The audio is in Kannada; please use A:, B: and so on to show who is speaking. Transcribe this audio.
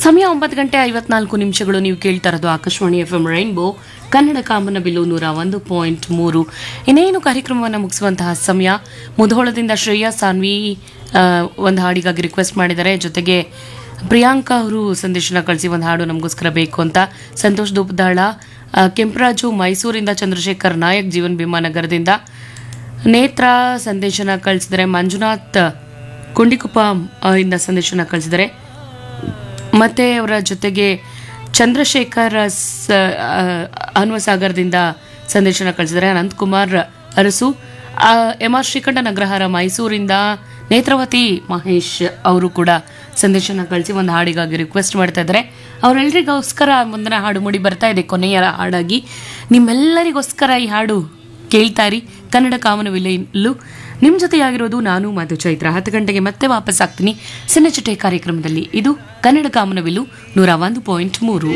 A: ಸಮಯ ಒಂಬತ್ತು ಗಂಟೆ ಐವತ್ನಾಲ್ಕು ನಿಮಿಷಗಳು ನೀವು ಕೇಳ್ತಾ ಇರೋದು Akashvani F M rainbow Kannada ಕಾಮನ ಬಿಲ್ಲು ನೂರ ಒಂದು ಪಾಯಿಂಟ್ ಮೂರು ಇನ್ನೇನು ಕಾರ್ಯಕ್ರಮವನ್ನು ಮುಗಿಸುವಂತಹ ಸಮಯ ಮುಧೋಳದಿಂದ ಶ್ರೇಯಾ ಸಾನ್ವಿ ಆ, ಒಂದು ಹಾಡಿಗಾಗಿ ರಿಕ್ವೆಸ್ಟ್ ಮಾಡಿದ್ದಾರೆ ಜೊತೆಗೆ ಪ್ರಿಯಾಂಕಾ ಅವರು ಸಂದೇಶನ ಕಳಿಸಿ ಒಂದು ಹಾಡು ನಮಗೋಸ್ಕರ ಬೇಕು ಅಂತ ಸಂತೋಷ್ ದುಬ್ದಾಳ ಆ, ಕೆಂಪರಾಜು ಮೈಸೂರಿಂದ ಚಂದ್ರಶೇಖರ್ ನಾಯಕ್ ಜೀವನ್ ಭೀಮಾ ನಗರದಿಂದ ನೇತ್ರ ಸಂದೇಶನ ಕಳಿಸಿದರೆ ಮಂಜುನಾಥ್ ಕುಂಡಿಕುಪ್ಪ ಆ, ಇಂದ ಸಂದೇಶನ ಕಳಿಸಿದರೆ ಮತ್ತೆ ಅವರ ಜೊತೆಗೆ ಚಂದ್ರಶೇಖರ್ ಸ ಆ, ಹನುಮಸಾಗರದಿಂದ ಸಂದೇಶನ ಕಳಿಸಿದರೆ ಅನಂತಕುಮಾರ್ ಅರಸು ಆ, ಎಂ ಆರ್ ಶ್ರೀಕಂಠ ನಗರಹಾರ ಮೈಸೂರಿಂದ ನೇತ್ರಾವತಿ ಮಹೇಶ್ ಅವರು ಕೂಡ ಸಂದೇಶನ ಕಳಿಸಿ ಒಂದು ಹಾಡಿಗಾಗಿ ರಿಕ್ವೆಸ್ಟ್ ಮಾಡ್ತಾ ಇದ್ದಾರೆ ಅವರೆಲ್ಲರಿಗೋಸ್ಕರ ಮುಂದಿನ ಹಾಡು ಮೂಡಿ ಬರ್ತಾ ಇದೆ ಕೊನೆಯ ಹಾಡಾಗಿ ನಿಮ್ಮೆಲ್ಲರಿಗೋಸ್ಕರ ಈ ಹಾಡು ಕೇಳ್ತಾ ಇರಿ ಕನ್ನಡ ಕಾಮನವಿಲ್ಲು ನಿಮ್ಮ ಜೊತೆಯಾಗಿರೋದು ನಾನು ಮಧು ಚೈತ್ರ ಹತ್ತು ಗಂಟೆಗೆ ಮತ್ತೆ ವಾಪಸ್ ಆಗ್ತೀನಿ ಸಿನ್ನಚಿಟೆ ಕಾರ್ಯಕ್ರಮದಲ್ಲಿ ಇದು ಕನ್ನಡ ಕಾಮನವಿಲ್ಲು ನೂರ ಒಂದು ಪಾಯಿಂಟ್ ಮೂರು